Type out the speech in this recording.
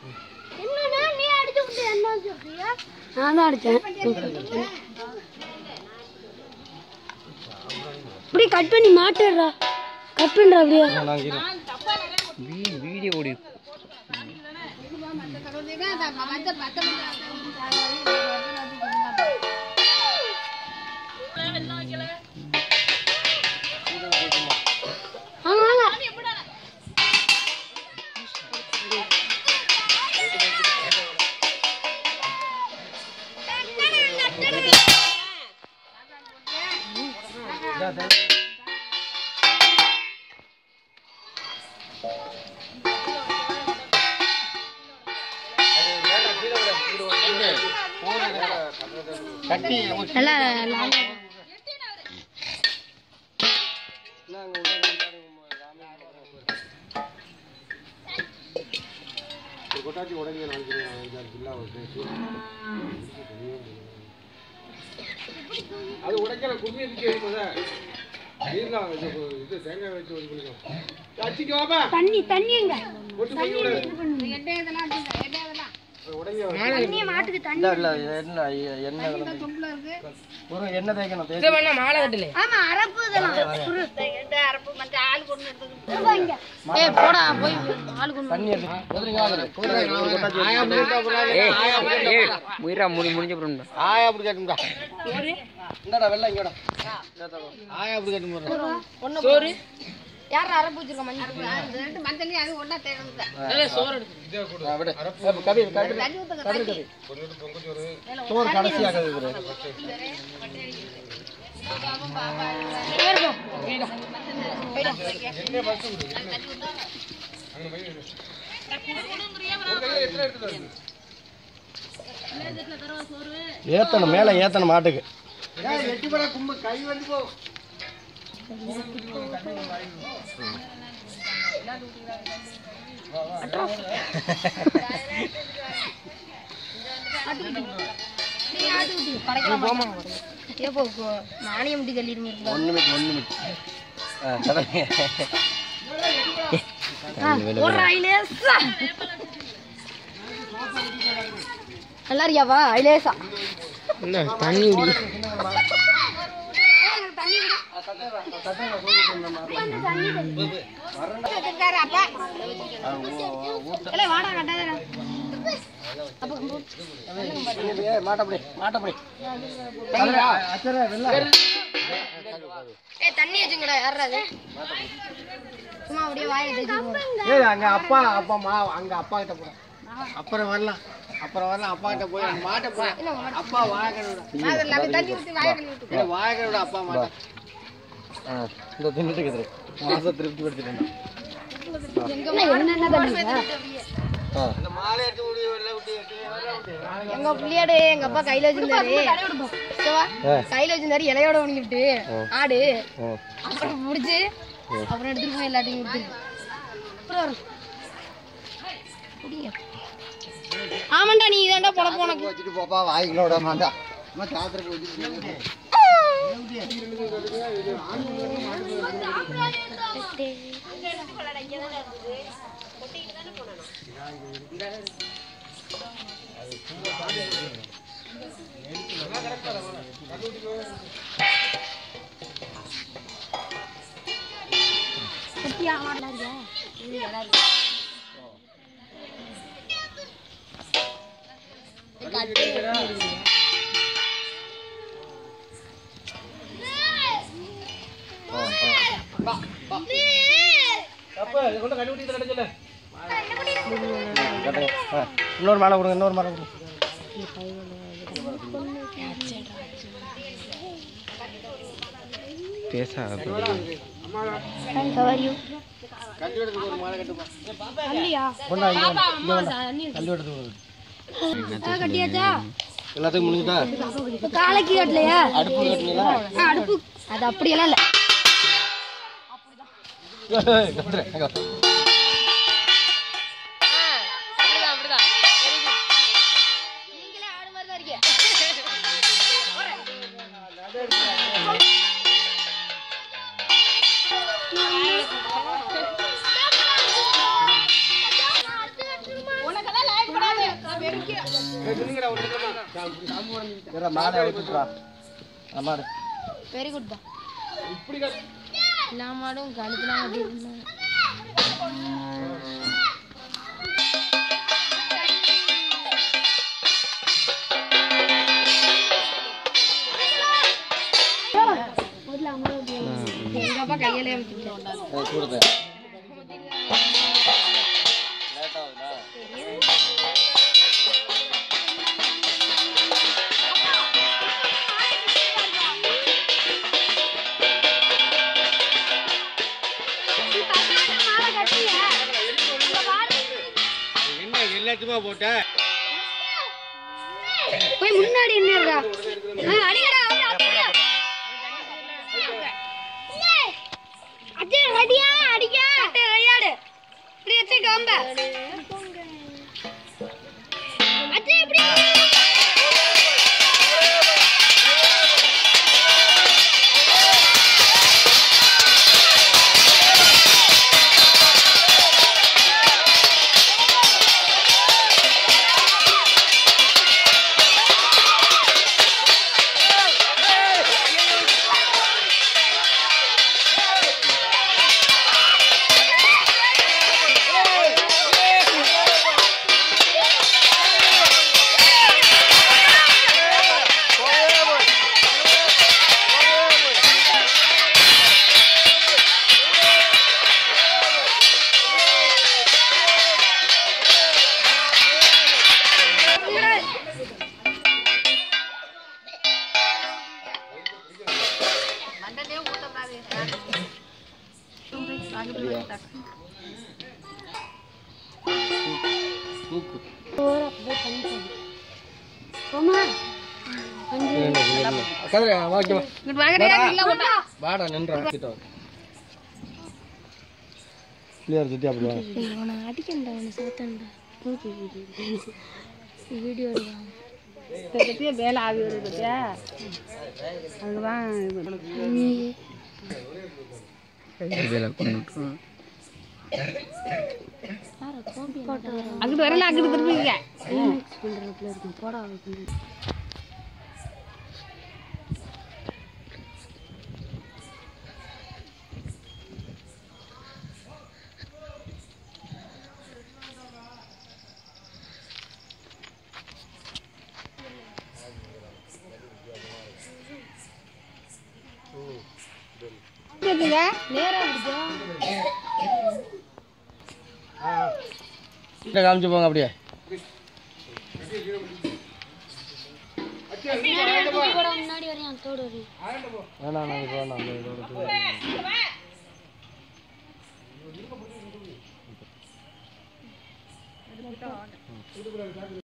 என்னடா நீ அடிச்சு விட்டு என்ன சொல்றியா நான் தான் அடித்தேன் அப்படியே கட் பண்ணி மாட்டுறா கட் பண்ணுறா அப்படியே வீடியோ ஓடி வாங்க வாங்க நல்லா நல்லா அது உடைக்கல கும்மி இருக்கு இருக்குதா நீர்லாம் இது இது தேங்காய் வச்சு ஒரு குளிக்கும் அச்சிக்கு வாப்பா தண்ணி தண்ணி எங்க ஒட்டு போய் விடு தண்ணியை மாட்டுக்கு தண்ணி ஆமா அரப்பு இதெல்லாம் குரு. இதோ இங்க. ஏய் போடா போய் ஆளு கொண்டு முயரா முடி முடிஞ்ச அப்புறம் ஆயா அப்படி கேட்டும்டா இந்தாடா வெள்ளம் இங்கடா ஆயா அப்படி கேட்டும் சோறு யார் அரப்பு வச்சிருக்க மஞ்சள் மஞ்சள் அது ஒன்றா தேவை சோறு விடு கவி கவி கவி கவி சோறு கடைசியாக இருக்குது ஏத்தணும் மேல ஏத்தணும் மாட்டுக்கு ஏப்போ மானியம் முடி தள்ளிடுங்க ஒண்ணு மினிட் ஒண்ணு மினிட் போடுறா ஐலேசா நல்லா இருக்கியாப்பா ஐலேசா தண்ணி குடி வாடா கட்டாதடா மாட்டப்படி மாட்டப்படி ஏய் தண்ணி வச்சுங்கடா யாராது சும்மா அப்படியே வாயை தேய்ச்சி ஏய் அங்க அப்பா அப்பா மா அங்க அப்பா கிட்ட போற அப்புறம் வரலாம் அப்புறம் வரலாம் அப்பா கிட்ட போய் அந்த மாட்டை போய் அப்பா வாயக்கட தண்ணி ஊற்றி வாயை கழுவி விட்டு வாயக்கட விட அப்பா மாட்டை இந்த தின்னுட்டு இருக்குது மாசம் திருப்தி படுத்திட்டேன் என்னென்ன தண்ணி இந்த மாலை எடுத்து விடி வெள்ள விட்டு வெள்ள விட்டு எங்க புள்ளியாடு எங்க அப்பா கையில வச்சிருந்தாரு ஓகேவா? கையில வச்சிருந்தாரு இலையோட உணிக்கிட்டு ஆடு அப்புறம் முடிச்சு அப்புறம் எடுத்துட்டு போய் எல்லாத்தையும் கொடுத்துருக்கு அப்புறம் வரும். குடிங்க. ஆமாண்டா நீ இதாண்டா பொழப்பு உனக்கு வச்சுட்டு போப்பா வாய்க்குள்ள விட மாட்டா அம்மா சாத்திரக்கு வச்சுட்டு இன்னொரு மாலை கொடுங்க இன்னொரு மாலை கொடுங்க பேசா கஞ்சி எடுத்துக்கு ஒரு மாலை கட்டுப்பா இல்லையா கொண்டா இங்க வந்து, இங்க கொண்டா கல்லு எடுத்து கொடு. கட்டியாச்சா எல்லாத்துக்கும் முடிஞ்சுட்டா இப்ப காலைக்கு கட்டலையா அடுப்பு கட்டினீங்களா ஆ, அடுப்பு அது அப்படியெல்லாம் இல்ல கட்டுறேன் நீங்களே ஆடு மாதிரி தான் இருக்கீங்க உனக்கெல்லாம் லைவ் மாடை விட்டுப்பா மாடு வெரி குட் தான் இப்படி கட்டு. எல்லா மாடும் கழுத்துலாம் கட்டி இருந்தாங்க எங்க அப்பா கையிலே விட்டுட்டேன் கூடுது என்ன எல்லாத்தையுமா போட்ட போய் முன்னாடி என்னடா அடிக்கடா அஜய் ரெடியா அடிக்க விளையாடு இப்படி வச்சு காம்ப அஜய் இப்படி கதிர வாக்கியமா இங்கிட்டு வாங்கடா இல்ல போட்டா வாடா நின்றா கிட்ட கிளியர் சுத்தி அப்படி வா அவனை அடிக்கண்டா அவனை சேர்த்தண்டா வீடியோ எடுக்கலாம் வேலை ஆகி வருது பத்தியா அதுதான் இதில் கொண்டு அங்கிட்டு வரல அங்கிட்டு திரும்பிங்க கிட்ட காமிச்சு போங்க அப்படியே முன்னாடி வரையும் தோடு வரையும் வேணாம் நான் இப்போ வேணாம் இதோட